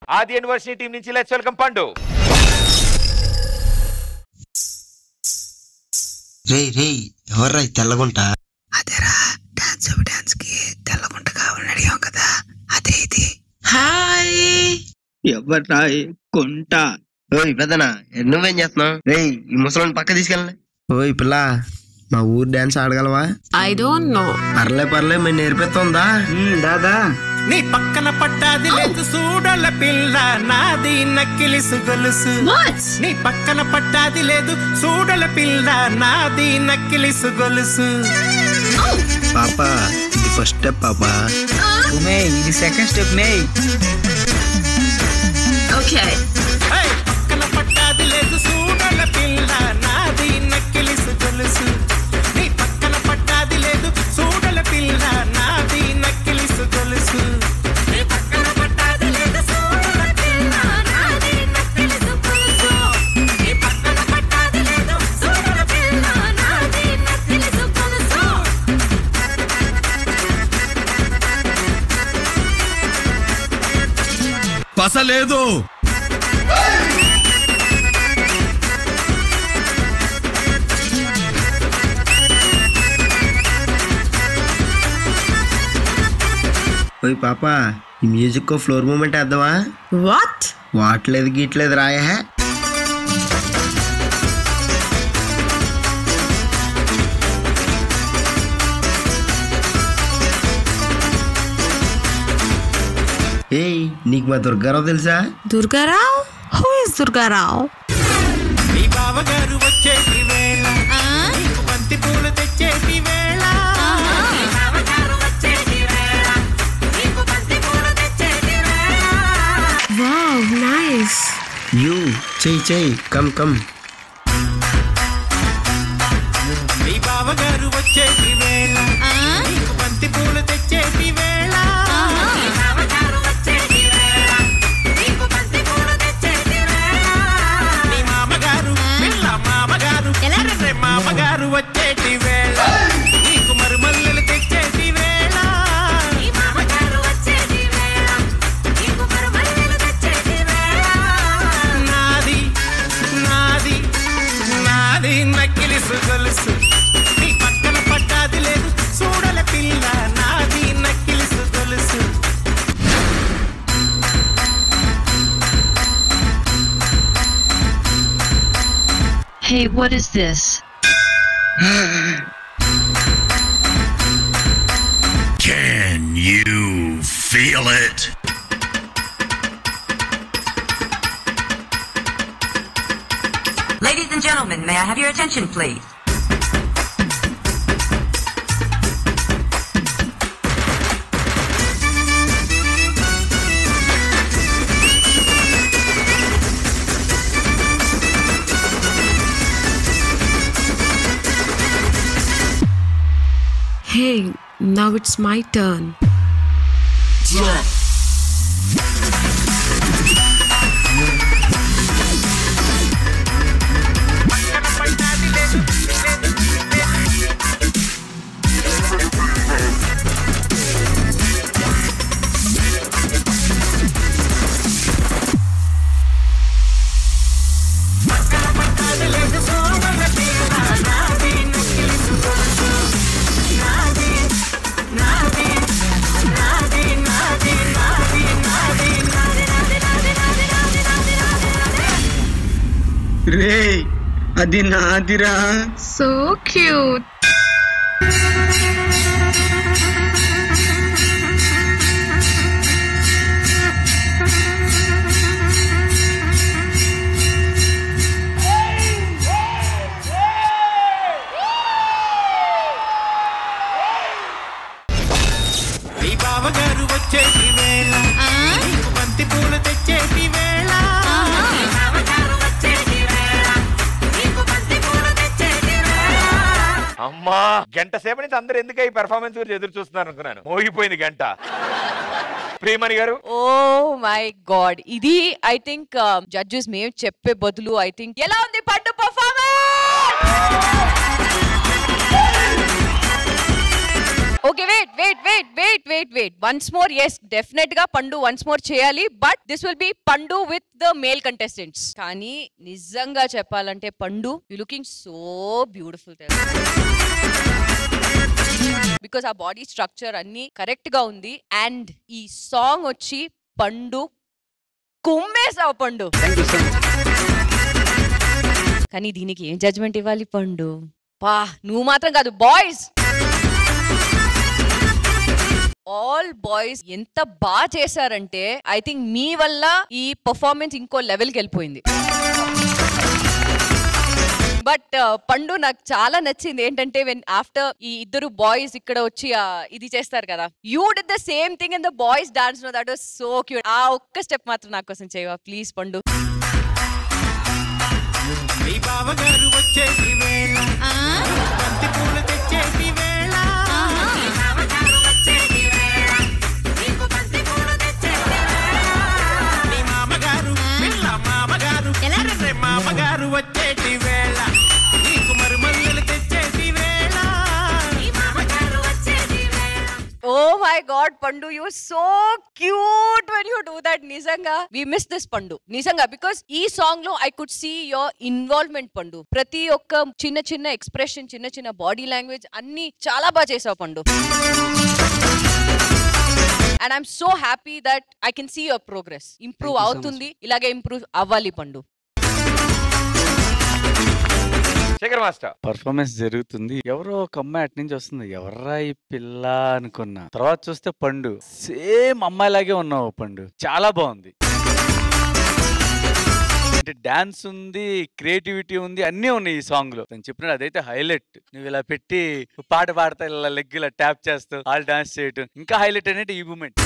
ఆది university team నుంచి let's welcome Pandu రే రే ఎవర్రా ఈ తెల్లగుంట అదేరా డాన్స్ డాన్స్ కి తెల్లగుంట కావాలని అడిగాం కదా అదే ఇది హాయ్ ఎవర్రా కుంట ఓయ్ పెద్దనా నువ్వేం చేస్తున్నావు రే ఈ ముసలోని పక్క తీసుకెళ్ళలే ఓయ్ పిల్ల మా ఊరు డాన్స్ ఆడగలవా ఐ డోంట్ నో పర్లే పర్లే మేము నేర్పిస్తుందా దాదా నీ పక్కన పట్టాది లేదు చూడల పిల్ల నాది నక్కిలిసు గొలుసు వాట్ నీ పక్కన పట్టాది లేదు చూడల పిల్ల నాది నక్కిలిసు గొలుసు పాప ఇది ఫస్ట్ స్టెప్ పాపా మే ఇది సెకండ్ స్టెప్ మే ఓకే హై, పక్కన పట్టాది లేదు చూడల పిల్ల నాది నక్కిలిసు గొలుసు నీ పక్కన పట్టాది లేదు చూడల పిల్ల నాది నక్కిలిసు గొలుసు నీ పక్కన పట్టాది లేదు చూడల పిల్ల నాది నక్కిలిసు గొలుసు నీ పక్కన పట్టాది లేదు చూడల పిల్ల నాది నక్కిలిసు గొలుసు పసలేదు ఓయ్ పాప ఈ మ్యూజిక్ ఫ్లోర్ మూమెంట్ వేద్దామా వాట్ వాట్లేదు గీట్లేదు రాయా ఏయ్ నీకు మా దుర్గారావు తెలుసా దుర్గారావు హూ ఇస్ దుర్గారావు నీ బావగారు వచ్చేటి వేళ నీకు బంతి పూలు తెచ్చేటి వేళ నీ బావగారు వచ్చేటి వేళ నీకు బంతి పూలు తెచ్చేటి వేళ వావ్ నైస్ యూ చెయ్యి చెయ్యి కమ్ కమ్ నీ బావగారు వచ్చేటి వేళ నీకు బంతి పూలు తెచ్చేటి వేళ నీ బావగారు వచ్చేటి వేళ నీకు బంతి పూలు తెచ్చేటి వేళ నీ మామగారు పిల్ల మామగారు రే మామగారు వచ్చేటి వేళ నీకు మరుమల్లెలు తెచ్చేటి వేళ నీ మామగారు వచ్చేటి వేళ నీకు మరుమల్లెలు తెచ్చేటి వేళ నాది నాది నాది నక్కిలిసు గొలుసు నీ పక్కన పట్టాది లేదు చూడల పిల్ల నాది నక్కిలిసు గొలుసు Hey, what is this? Can you feel it? Ladies and gentlemen, may I have your attention, please? Hey, now it's my turn. రే అది నాదిరా So cute. నీ బావగారు వచ్చేటి వేళ నీకు బంతి పూలు తెచ్చేటి వేళ నీ బావగారు వచ్చేటి వేళ నీకు బంతి పూలు తెచ్చేటి వేళ అమ్మా గంట సేపు నుంచి అందరు ఎందుకు ఈ పెర్ఫార్మెన్స్ గురించి ఎదురు చూస్తున్నారు అనుకున్నాను మోగిపోయింది గంట ప్రియమణి గారు ఓ మై గాడ్ ఇది ఐ థింక్ జడ్జెస్ మేము చెప్పే బదులు ఐ థింక్ ఎలా ఉంది Pandu performance okay wait wait wait wait wait wait once more yes definite గా పండు వన్స్ మోర్ చేయాలి but this will be Pandu with the male contestants కానీ నిజంగా చెప్పాలంటే Pandu you looking so beautiful because ఆ బాడీ స్ట్రక్చర్ అన్ని correct గా ఉంది అండ్ ఈ సాంగ్ వచ్చి పండు కుమ్మేసావు పండు కానీ దీనికి ఏం జడ్జ్మెంట్ ఇవ్వాలి పండు పా నువ్వు మాత్రం కాదు బాయ్స్ ఆల్ బాయ్స్ ఎంత బాగా చేశారంటే ఐ థింక్ మీ వల్ల ఈ పర్ఫార్మెన్స్ ఇంకో లెవెల్కి వెళ్ళిపోయింది బట్ పండు నాకు చాలా నచ్చింది ఏంటంటే వెన్ ఆఫ్టర్ ఈ ఇద్దరు బాయ్స్ ఇక్కడ వచ్చి ఆ, ఇది చేస్తారు కదా you did the same thing in the boys dance no that was so cute ఆ ఒక్క స్టెప్ మాత్రం నా కోసం చేయవా ప్లీజ్ పండు మీ బావగారు వచ్చేటి వేళ బంతి పూలు తెచ్చేటి వేళ మీ బావగారు వచ్చేటి వేళ నీకు బంతి పూలు తెచ్చేటి వేళ మీ మామగారు పిల్ల మామగారు రే మామగారు వచ్చేటి వేళ నీకు మరుమల్లెలు తెచ్చేటి వేళ మీ మామగారు వచ్చేటి వేళ oh my god Pandu you so cute when you do that నిజంగా వి మిస్ దిస్ పండు నిజంగా బికాస్ ఈ సాంగ్ లో I could see your involvement Pandu ప్రతి ఒక్క చిన్న చిన్న ఎక్స్ప్రెషన్ చిన్న చిన్న బాడీ లాంగ్వేజ్ అన్ని చాలా బాగా చేసావు Pandu and I'm so happy that I can see your progress improve Thank you so అవుతుంది ఇలాగే ఇంప్రూవ్ అవ్వాలి పండు శేఖర్ మాస్టర్ పర్ఫార్మెన్స్ జరుగుతుంది ఎవరో ఒక అమ్మాయి అటు నుంచి వస్తుంది ఎవర్రా ఈ పిల్ల అనుకున్నా తర్వాత చూస్తే పండు సేమ్ అమ్మాయిలాగే ఉన్నావు పండు చాలా బాగుంది అంటే డాన్స్ ఉంది క్రియేటివిటీ ఉంది అన్నీ ఉన్నాయి ఈ సాంగ్ లో తను చెప్పినాడు అదైతే హైలైట్ నువ్వు ఇలా పెట్టి పాట పాడతా ఇలా లెగ్ ఇలా ట్యాప్ చేస్తూ వాళ్ళు డాన్స్ చేయటం ఇంకా హైలైట్ అనేది ఈ మూమెంట్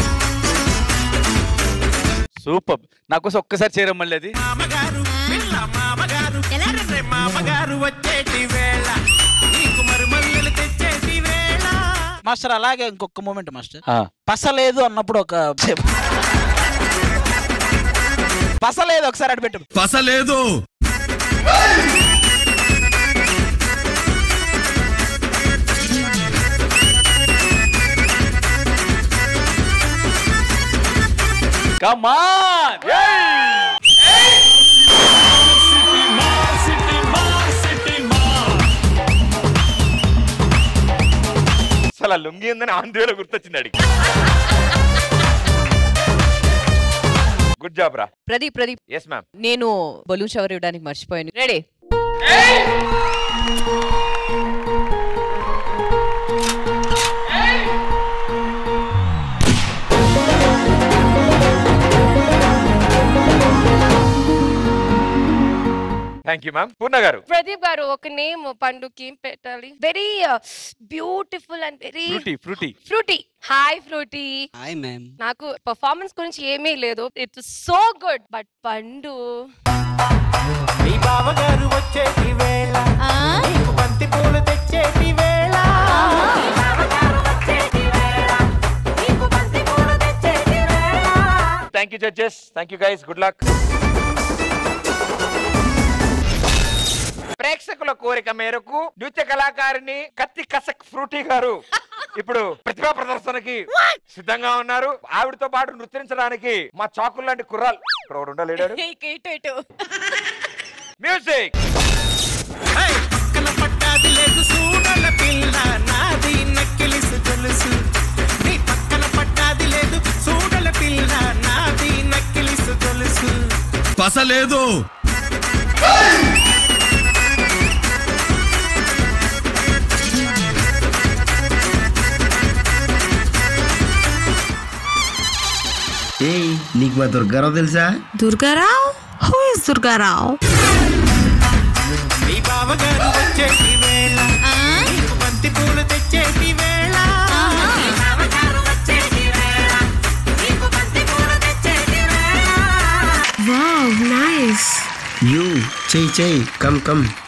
సూపర్ నాకోసం ఒక్కసారి చేయడం మళ్ళీ అది మామగారు పిల్ల మామగారు రే మామగారు వచ్చేటి వేళ నీకు మరుమల్లెలు తెచ్చేటి వేళ మాస్టర్ అలాగే ఇంకొక మూమెంట్ మాస్టర్ ఆ. పసలేదు అన్నప్పుడు ఒక పసలేదు ఒకసారి అడిపెట్టు పసలేదు కమాన్ అసలు ఆ లుంగి ఉందని ఆంధ్రలో గుర్తొచ్చింది అడిగి గుడ్ జాబ్ రా ప్రదీప్ ప్రదీప్ ఎస్ మ్యామ్ నేను బలూన్ షవర్ ఇవ్వడానికి మర్చిపోయాను ready thank you ma'am Purna గారు ప్రదీప్ గారు ఒక నేమ్ పండుకి ఏం పెట్టాలి very beautiful and very fruity Fruity Fruity hi Fruity hi ma'am నాకు పర్ఫార్మెన్స్ గురించి ఏమీ లేదు ఇట్స్ సో గుడ్ బట్ పండు మీ బావగారు వచ్చేటి వేళ నీకు బంతి పూలు తెచ్చేటి వేళ మీ బావగారు వచ్చేటి వేళ నీకు బంతి పూలు తెచ్చేటి వేళ thank you judges thank you guys good luck ప్రేక్షకుల కోరిక మేరకు నృత్య కళాకారిణి కత్తి కసక్ ఫ్రూటీ గారు ఇప్పుడు ప్రతిభా ప్రదర్శనకి సిద్ధంగా ఉన్నారు ఆవిడతో పాటు నృత్యించడానికి మా చాకులు లాంటి కుర్రాలు ఇక్కడ ఒకడు ఉండలేడాడు ఇటు ఇటు మ్యూజిక్ హై, పక్కన పట్టాది లేదు సూడల పిల్ల నాది నక్కిలిసు తెలుసు నీ పక్కన పట్టాది లేదు సూడల పిల్ల నాది నక్కిలిసు తెలుసు పసలేదు ఏయ్ నీకు మా దుర్గారావు తెలుసా Durgarao? Who is Durgarao? మీ బావగారు వచ్చేటి వేళ నీకు బంతి పూలు తెచ్చేటి వేళ మీ బావగారు వచ్చేటి వేళ నీకు బంతి పూలు తెచ్చేటి వేళ Wow, nice. యూ చెయ్యి చెయ్యి కమ్ కమ్